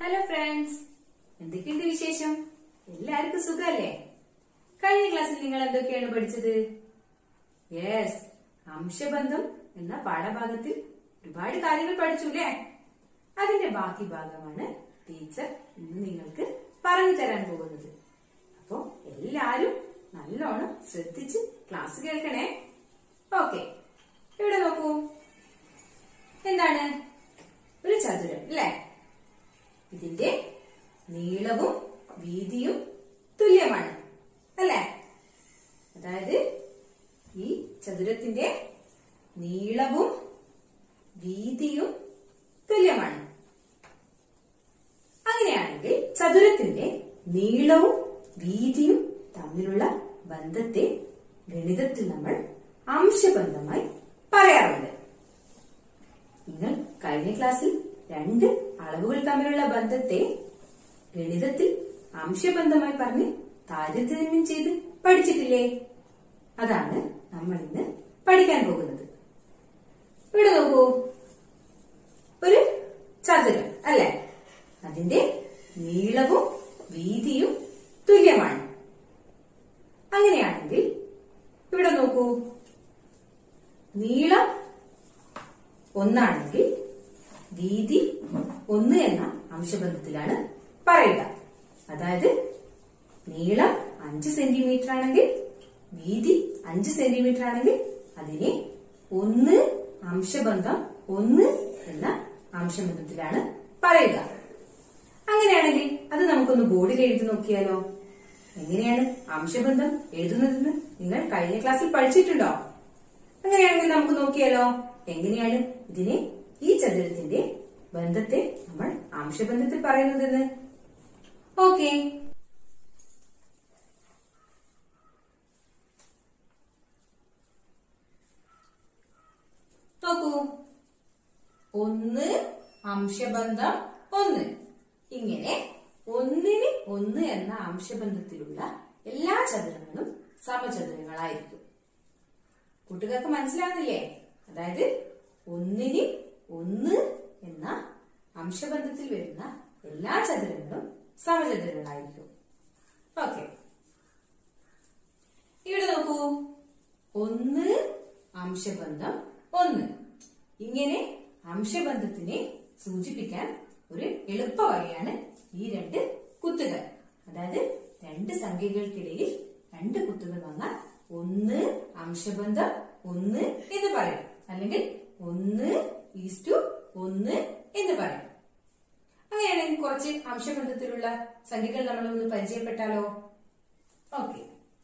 hello friends എന്തൊക്കെയുണ്ട് വിശേഷം എല്ലാവർക്കും സുഖല്ലേ കഴിഞ്ഞ ക്ലാസ്സിൽ നിങ്ങൾ എന്തൊക്കെയാണ് പഠിച്ചത് യെസ് അംശബന്ധം എന്ന പാഠഭാഗത്തിൽ ഒരുപാട് കാര്യങ്ങൾ പഠിച്ചു അല്ലേ അതിന്റെ ബാക്കി ഭാഗമാണ് ടീച്ചർ ഇന്ന് നിങ്ങൾക്ക് പറഞ്ഞു തരാൻ പോകുന്നത് അപ്പോ എല്ലാരും നല്ലോണം ശ്രദ്ധിച്ച് ക്ലാസ് കേൾക്കണേ ഓക്കെ ഇവിടെ നോക്കൂ എന്താണ് ഒരു ചതുരം അല്ലേ ഇതിന്റെ നീളവും വീതിയും തുല്യമാണ് അല്ലേ അതായത് ഈ ചതുരത്തിന്റെ നീളവും വീതിയും തുല്യമാണ് അങ്ങനെയാണെങ്കിൽ ചതുരത്തിന്റെ നീളവും വീതിയും തമ്മിലുള്ള ബന്ധത്തെ ഗണിതത്തിൽ നമ്മൾ അംശബന്ധമായി പറയാറുണ്ട് നിങ്ങൾ കഴിഞ്ഞ ക്ലാസ്സിൽ രണ്ട് അളവുകൾ തമ്മിലുള്ള ബന്ധത്തെ ഗണിതത്തിൽ അംശബന്ധമായി പറഞ്ഞ് താരതമ്യം ചെയ്ത് പഠിച്ചിട്ടില്ലേ അതാണ് നമ്മൾ ഇന്ന് പഠിക്കാൻ പോകുന്നത് ഇവിടെ നോക്കൂ ഒരു ചതുരം അല്ലെ അതിന്റെ നീളവും വീതിയും തുല്യമാണ് അങ്ങനെയാണെങ്കിൽ ഇവിടെ നോക്കൂ നീളം ഒന്നാണെങ്കിൽ വീതി ഒന്ന് എന്ന അംശബന്ധത്തിലാണ് പറയുക അതായത് നീളം അഞ്ച് സെന്റിമീറ്റർ ആണെങ്കിൽ വീതി അഞ്ച് സെന്റിമീറ്റർ ആണെങ്കിൽ അതിനെ ഒന്ന് അംശബന്ധം ഒന്ന് എന്ന അംശബന്ധത്തിലാണ് പറയുക അങ്ങനെയാണെങ്കിൽ അത് നമുക്കൊന്ന് ബോർഡിൽ എഴുതി നോക്കിയാലോ എങ്ങനെയാണ് അംശബന്ധം എഴുതുന്നതെന്ന് നിങ്ങൾ കഴിഞ്ഞ ക്ലാസ്സിൽ പഠിച്ചിട്ടുണ്ടോ അങ്ങനെയാണെങ്കിൽ നമുക്ക് നോക്കിയാലോ എങ്ങനെയാണ് ഇതിനെ ഈ ചതുരത്തിന്റെ ബന്ധത്തെ നമ്മൾ അംശബന്ധത്തിൽ പറയുന്നതെന്ന് ഓക്കെ നോക്കൂ ഒന്ന് അംശബന്ധം ഒന്ന് ഇങ്ങനെ ഒന്നിന് ഒന്ന് എന്ന അംശബന്ധത്തിലുള്ള എല്ലാ ചതുരങ്ങളും സമചതുരങ്ങളായിരിക്കും കൂട്ടുകാർക്ക് മനസ്സിലാകുന്നില്ലേ അതായത് ഒന്നിന് ഒന്ന് എന്ന അംശബന്ധത്തിൽ വരുന്ന എല്ലാ ചതുരങ്ങളും സമചതുരങ്ങളായിരിക്കും ഓക്കെ ഇവിടെ നോക്കൂ ഒന്ന് അംശബന്ധം ഒന്ന് ഇങ്ങനെ അംശബന്ധത്തിനെ സൂചിപ്പിക്കാൻ ഒരു എളുപ്പ വഴിയാണ് ഈ രണ്ട് കുത്തുകൾ അതായത് രണ്ട് സംഖ്യകൾക്കിടയിൽ രണ്ട് കുത്തുകൾ വന്നാൽ ഒന്ന് അംശബന്ധം ഒന്ന് എന്ന് പറയും അല്ലെങ്കിൽ ഒന്ന് ഈസ്റ്റു ഒന്ന് എന്ന് പറയും അങ്ങനെയാണെങ്കിൽ കുറച്ച് അംശബന്ധത്തിലുള്ള സംഖ്യകൾ നമ്മൾ ഒന്ന് പരിചയപ്പെട്ടാലോ ഓക്കെ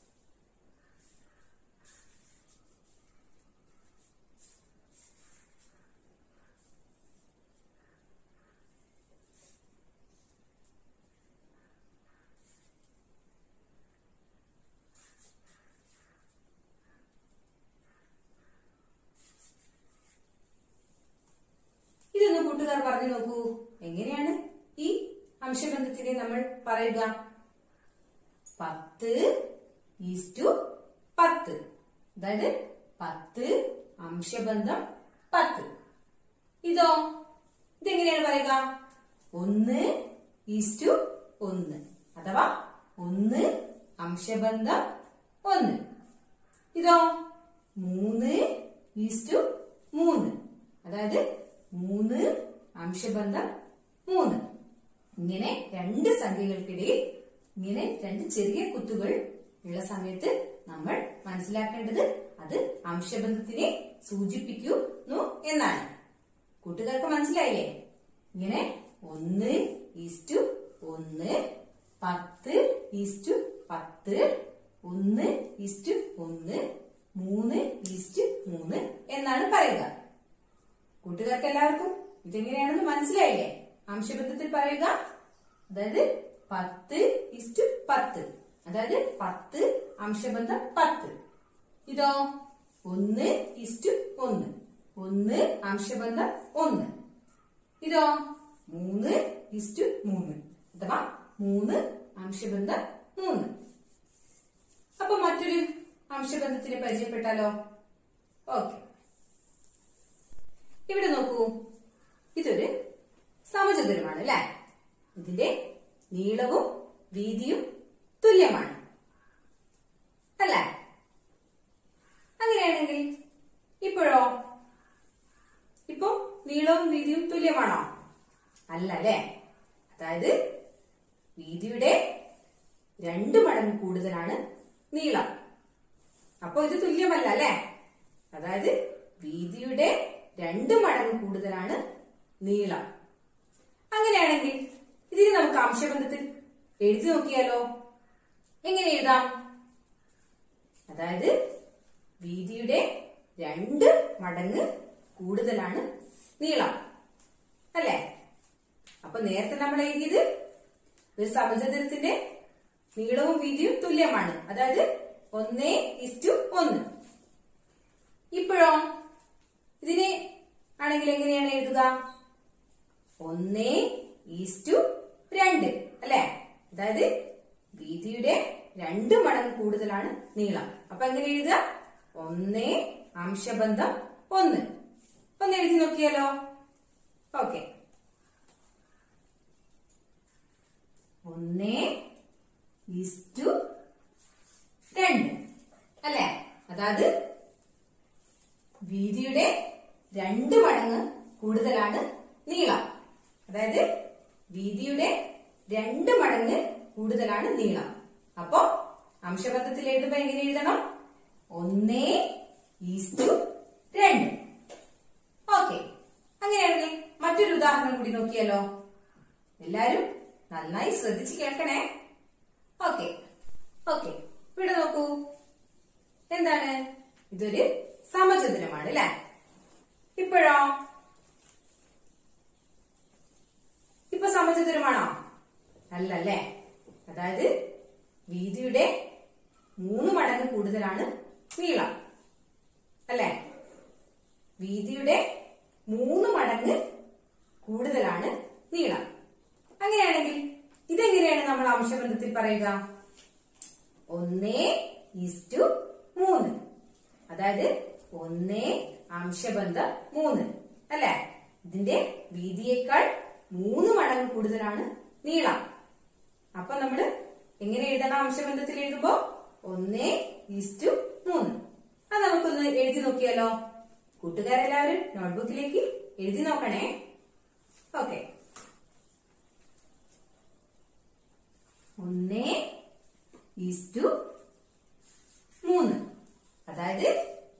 ഇതൊന്ന് കൂട്ടുകാർ പറഞ്ഞു നോക്കൂ എങ്ങനെയാണ് ഈ അംശബന്ധത്തിനെ നമ്മൾ പറയുക പത്ത് ഈസ്റ്റു പത്ത് അതായത് പത്ത് അംശബന്ധം പത്ത് ഇതോ ഇതെങ്ങനെയാണ് പറയുക ഒന്ന് ഈസ്റ്റു ഒന്ന് അഥവാ ഒന്ന് അംശബന്ധം ഒന്ന് ഇതോ മൂന്ന് ഈസ്റ്റു മൂന്ന് അതായത് മൂന്ന് അംശബന്ധം മൂന്ന് ഇങ്ങനെ രണ്ട് സംഖ്യകൾക്കിടയിൽ ഇങ്ങനെ രണ്ട് ചെറിയ കുത്തുകൾ ഉള്ള സമയത്ത് നമ്മൾ മനസ്സിലാക്കേണ്ടത് അത് അംശബന്ധത്തിനെ സൂചിപ്പിക്കുന്നു എന്നാണ് കൂട്ടുകാർക്ക് മനസ്സിലായില്ലേ ഇങ്ങനെ ഒന്ന് ഈസ്റ്റു ഒന്ന് പത്ത് ഈസ്റ്റു പത്ത് ഒന്ന് ഈസ്റ്റു ഒന്ന് മൂന്ന് ഈസ്റ്റു മൂന്ന് എന്നാണ് പറയുക കൂട്ടുകാർക്ക് എല്ലാവർക്കും ഇതെങ്ങനെയാണെന്ന് മനസ്സിലായില്ലേ അംശബന്ധത്തിൽ പറയുക അതായത് പത്ത് ഇസ്റ്റു പത്ത് അതായത് പത്ത് അംശബന്ധം പത്ത് ഇതോ ഒന്ന് ഇസ്റ്റു ഒന്ന് ഒന്ന് അംശബന്ധം ഒന്ന് ഇതോ മൂന്ന് ഇസ്റ്റു മൂന്ന് അഥവാ മൂന്ന് അംശബന്ധം മൂന്ന് അപ്പൊ മറ്റൊരു അംശബന്ധത്തിനെ പരിചയപ്പെട്ടാലോ ഓക്കെ ഇവിടെ നോക്കൂ ഇതൊരു സമചതുരമാണ് അല്ലെ നീളവും വീതിയും തുല്യമാണ് അല്ലേ അങ്ങനെയാണെങ്കിൽ ഇപ്പോഴോ ഇപ്പൊ നീളവും വീതിയും തുല്യമാണോ അല്ല അല്ലേ അതായത് വീതിയുടെ രണ്ട് മടങ്ങ് കൂടുതലാണ് നീളം അപ്പൊ ഇത് തുല്യമല്ല അല്ലേ അതായത് വീതിയുടെ രണ്ട് മടങ്ങ് കൂടുതലാണ് നീളം അങ്ങനെയാണെങ്കിൽ ഇതിന് നമുക്ക് അംശബന്ധത്തിൽ എഴുതി നോക്കിയാലോ എങ്ങനെ എഴുതാം അതായത് വീതിയുടെ രണ്ട് മടങ്ങ് കൂടുതലാണ് നീളം അല്ലേ അപ്പൊ നേരത്തെ നമ്മൾ എഴുതിയത് ഒരു സമചതുരത്തിന്റെ നീളവും വീതിയും തുല്യമാണ് അതായത് ഒന്നേ ഇസ്റ്റു ഒന്ന് ഇപ്പോഴോ ഇതിനെ ആണെങ്കിൽ എങ്ങനെയാണ് എഴുതുക ഒന്നേ ഈസ്റ്റു രണ്ട് അല്ലെ അതായത് വീതിയുടെ രണ്ട് മടങ്ങ് കൂടുതലാണ് നീളം അപ്പൊ എങ്ങനെ എഴുതുക ഒന്നേ അംശബന്ധം ഒന്ന് ഒന്ന് എഴുതി നോക്കിയാലോ ഓക്കെ ഒന്നേ ഈസ്റ്റു രണ്ട് അല്ലെ അതായത് വീതിയുടെ രണ്ട് മടങ്ങ് കൂടുതലാണ് നീളം അതായത് വീതിയുടെ രണ്ട് മടങ്ങ് കൂടുതലാണ് നീളം അപ്പോ അംശബന്ധത്തിൽ എഴുതുമ്പോ എങ്ങനെ എഴുതണം ഒന്നേ ഈസ്റ്റു രണ്ട് ഓക്കെ അങ്ങനെയാണെങ്കിൽ മറ്റൊരു ഉദാഹരണം കൂടി നോക്കിയാലോ എല്ലാരും നന്നായി ശ്രദ്ധിച്ച് കേൾക്കണേ ഓക്കെ ഓക്കെ ഇവിടെ നോക്കൂ എന്താണ് ഇതൊരു സമചതുരമാണ് അല്ലെ ഇപ്പോഴോ ഇപ്പൊ സമചതുരമാണോ അല്ലല്ലേ അതായത് വീതിയുടെ മൂന്ന് മടങ്ങ് കൂടുതലാണ് നീളം അല്ലെ വീതിയുടെ മൂന്ന് മടങ്ങ് കൂടുതലാണ് നീളം അങ്ങനെയാണെങ്കിൽ ഇതെങ്ങനെയാണ് നമ്മൾ അംശബന്ധത്തിൽ പറയുക ഒന്നേ ഇസ്റ്റു മൂന്ന് അതായത് ഒന്നേ അംശബന്ധം മൂന്ന് അല്ലെ ഇതിന്റെ വീതിയേക്കാൾ മൂന്ന് മടങ്ങ് കൂടുതലാണ് നീളം അപ്പൊ നമ്മള് എങ്ങനെ എഴുതണം അംശബന്ധത്തിൽ എഴുതുമ്പോ ഒന്നേ ഇസ്റ്റു മൂന്ന് അത് നമുക്കൊന്ന് എഴുതി നോക്കിയാലോ കൂട്ടുകാരെല്ലാവരും നോട്ട്ബുക്കിലേക്ക് എഴുതി നോക്കണേ ഓക്കെ ഒന്നേ ഈസ്റ്റു മൂന്ന് അതായത്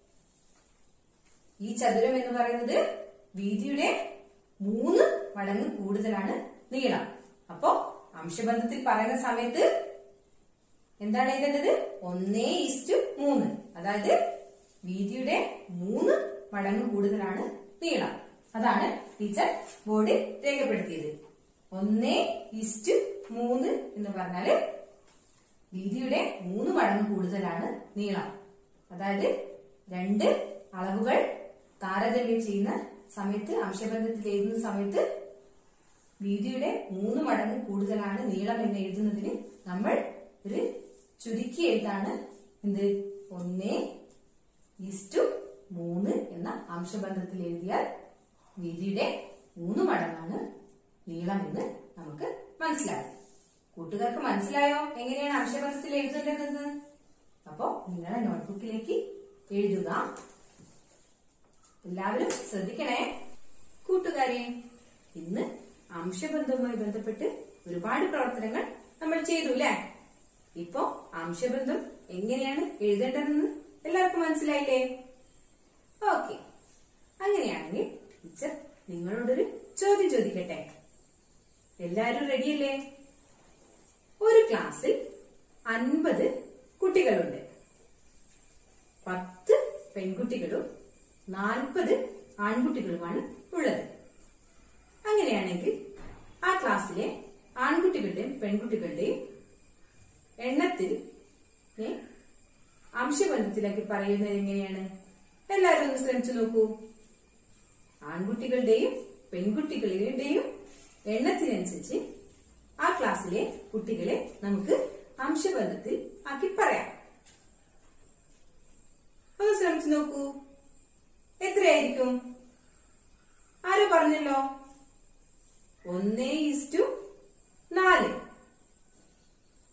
ഈ ചതുരം എന്ന് പറയുന്നത് വീതിയുടെ മൂന്ന് മടങ്ങ് കൂടുതലാണ് നീളം അപ്പോ അംശബന്ധത്തിൽ പറയുന്ന സമയത്ത് എന്താണ് എഴുതേണ്ടത് ഒന്നേ ഇസ്റ്റു മൂന്ന് അതായത് വീതിയുടെ മൂന്ന് മടങ്ങ് കൂടുതലാണ് നീളം അതാണ് ടീച്ചർ ബോർഡിൽ രേഖപ്പെടുത്തിയത് ഒന്നേ ഇസ്റ്റു മൂന്ന് എന്ന് പറഞ്ഞാല് വീതിയുടെ മൂന്ന് മടങ്ങ് കൂടുതലാണ് നീളം അതായത് രണ്ട് അളവുകൾ താരതമ്യം ചെയ്യുന്ന സമയത്ത് അംശബന്ധത്തിൽ എഴുതുന്ന സമയത്ത് വീതിയുടെ മൂന്ന് മടങ്ങ് കൂടുതലാണ് നീളം എന്ന് എഴുതുന്നതിന് നമ്മൾ ഒരു ചുരുക്കി എഴുത്താണ് എന്ത് ഒന്നേ ഈസ്റ്റു മൂന്ന് എന്ന അംശബന്ധത്തിൽ എഴുതിയാൽ വീതിയുടെ മൂന്ന് മടങ്ങാണ് നീളം എന്ന് നമുക്ക് മനസ്സിലാകും കൂട്ടുകാർക്ക് മനസ്സിലായോ എങ്ങനെയാണ് അംശബന്ധത്തിൽ എഴുതേണ്ടതെന്ന് അപ്പോ നിങ്ങളുടെ നോട്ട്ബുക്കിലേക്ക് എഴുതുക എല്ലാവരും ശ്രദ്ധിക്കണേ കൂട്ടുകാരെ ഇന്ന് അംശബന്ധവുമായി ബന്ധപ്പെട്ട് ഒരുപാട് പ്രവർത്തനങ്ങൾ നമ്മൾ ചെയ്തു അല്ലേ ഇപ്പോ അംശബന്ധം എങ്ങനെയാണ് എഴുതേണ്ടതെന്ന് എല്ലാവർക്കും മനസ്സിലായില്ലേ ഓക്കെ അങ്ങനെയാണെങ്കിൽ ടീച്ചർ നിങ്ങളോടൊരു ചോദ്യം ചോദിക്കട്ടെ എല്ലാരും റെഡിയല്ലേ ഒരു ക്ലാസ്സിൽ അൻപത് കുട്ടികളുണ്ട് പത്ത് പെൺകുട്ടികളും നാൽപ്പത് ആൺകുട്ടികളുമാണ് ഉള്ളത് അങ്ങനെയാണെങ്കിൽ ആ ക്ലാസ്സിലെ ആൺകുട്ടികളുടെയും പെൺകുട്ടികളുടെയും എണ്ണത്തിൽ ഏ, അംശബന്ധത്തിലാക്കി പറയുന്നത് എങ്ങനെയാണ് എല്ലാവരും ഒന്ന് ശ്രമിച്ചു നോക്കൂ ആൺകുട്ടികളുടെയും പെൺകുട്ടികളുടെയും എണ്ണത്തിനനുസരിച്ച് ആ ക്ലാസ്സിലെ കുട്ടികളെ നമുക്ക് അംശബന്ധത്തിൽ ആക്കി പറയാം ഒന്ന് ശ്രമിച്ചു നോക്കൂ എത്രയായിരിക്കും ആരോ പറഞ്ഞല്ലോ ഒന്നേ ഈസ്റ്റു നാല്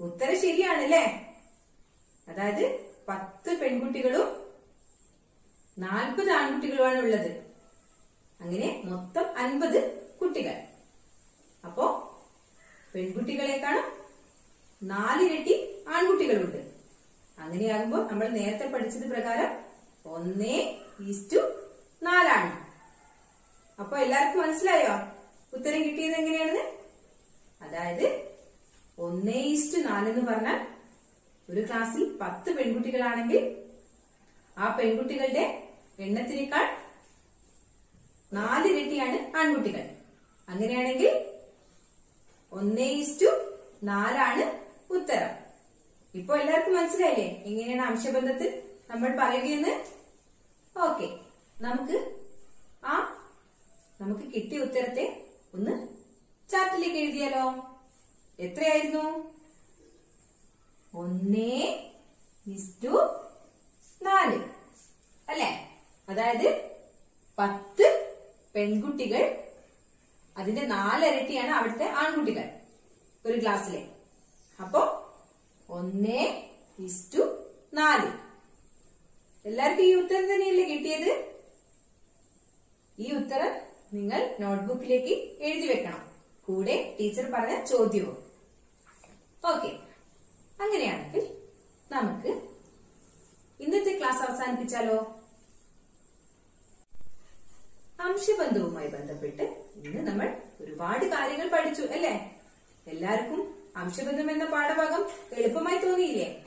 ഉത്തരം ശരിയാണ് അല്ലേ അതായത് പത്ത് പെൺകുട്ടികളും നാൽപ്പത് ആൺകുട്ടികളുമാണ് ഉള്ളത് അങ്ങനെ മൊത്തം അൻപത് കുട്ടികൾ അപ്പോ പെൺകുട്ടികളെക്കാളും നാലിരട്ടി ആൺകുട്ടികളുണ്ട് അങ്ങനെയാകുമ്പോൾ നമ്മൾ നേരത്തെ പഠിച്ചത് പ്രകാരം ഒന്നേ ഈസ്റ്റു നാലാണ് അപ്പൊ എല്ലാവർക്കും മനസ്സിലായോ ഉത്തരം കിട്ടിയത് എങ്ങനെയാണെന്ന് അതായത് ഒന്നേ ഈസ്റ്റു നാലെന്ന് പറഞ്ഞാൽ ഒരു ക്ലാസ്സിൽ പത്ത് പെൺകുട്ടികളാണെങ്കിൽ ആ പെൺകുട്ടികളുടെ എണ്ണത്തിനേക്കാൾ നാലിരട്ടിയാണ് ആൺകുട്ടികൾ അങ്ങനെയാണെങ്കിൽ ഒന്നേ ഈസ്റ്റു നാലാണ് ഉത്തരം ഇപ്പൊ എല്ലാവർക്കും മനസ്സിലായില്ലേ എങ്ങനെയാണ് അംശബന്ധത്തിൽ നമ്മൾ പറയുകയെന്ന് ഓക്കെ നമുക്ക് ആ നമുക്ക് കിട്ടിയ ഉത്തരത്തെ ഒന്ന് ചാർട്ടിലേക്ക് എഴുതിയാലോ എത്രയായിരുന്നു ഒന്നേ ഇസ്റ്റു നാല് അല്ലേ അതായത് പത്ത് പെൺകുട്ടികൾ അതിന്റെ നാലിരട്ടിയാണ് അവിടുത്തെ ആൺകുട്ടികൾ ഒരു ക്ലാസ്സിലെ അപ്പോ ഒന്നേ ഇസ്റ്റു നാല് എല്ലാവർക്കും ഈ ഉത്തരം തന്നെയല്ലേ കിട്ടിയത് ഈ ഉത്തരം നിങ്ങൾ നോട്ട്ബുക്കിലേക്ക് എഴുതി വെക്കണം കൂടെ ടീച്ചർ പറഞ്ഞ ചോദ്യവും ഓക്കെ അങ്ങനെയാണെങ്കിൽ നമുക്ക് ഇന്നത്തെ ക്ലാസ് അവസാനിപ്പിച്ചാലോ അംശബന്ധവുമായി ബന്ധപ്പെട്ട് ഇന്ന് നമ്മൾ ഒരുപാട് കാര്യങ്ങൾ പഠിച്ചു അല്ലേ എല്ലാവർക്കും അംശബന്ധം എന്ന പാഠഭാഗം എളുപ്പമായി തോന്നിയില്ലേ